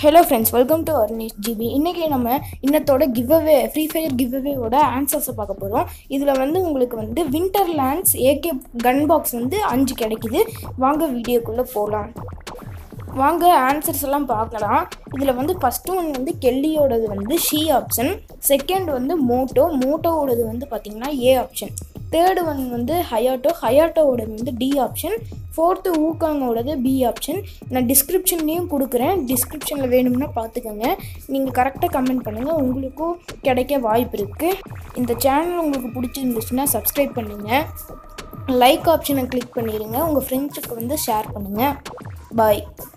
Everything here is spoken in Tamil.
hello friends welcome to Arnish GB இன்றைக்கி நம்ம இன்னத்தோட கிவ்அவே ஃப்ரீ ஃபயர் கிவ்அவேவோட ஆன்சர்ஸை பார்க்க போகிறோம் இதில் வந்து உங்களுக்கு வந்து winter lands AK gun box வந்து அஞ்சு கிடைக்குது வாங்க வீடியோக்குள்ளே போகலாம் வாங்க ஆன்சர்ஸ் எல்லாம் பார்க்கலாம் இதில் வந்து ஃபஸ்ட்டு ஒன்று வந்து கெல்லியோடது வந்து ஷி ஆப்ஷன் செகண்ட் வந்து மோட்டோ மோட்டோவோடது வந்து பார்த்திங்கன்னா ஏ ஆப்ஷன் தேர்டு ஒன் வந்து ஹயாட்டோ ஹயாட்டோவோடது வந்து டி ஆப்ஷன் ஃபோர்த்து ஊக்காங்கோடது பி ஆப்ஷன் நான் டிஸ்கிரிப்ஷன்லேயும் கொடுக்குறேன் டிஸ்கிரிப்ஷனில் வேணும்னா பார்த்துக்கோங்க நீங்கள் கரெக்டாக கமெண்ட் பண்ணுங்கள் உங்களுக்கும் கிடைக்க வாய்ப்பு இருக்குது இந்த சேனல் உங்களுக்கு பிடிச்சிருந்துச்சுன்னா சப்ஸ்கிரைப் பண்ணுங்கள் லைக் ஆப்ஷனை கிளிக் பண்ணிடுங்க உங்கள் ஃப்ரெண்ட்ஸுக்கு வந்து ஷேர் பண்ணுங்கள் பாய்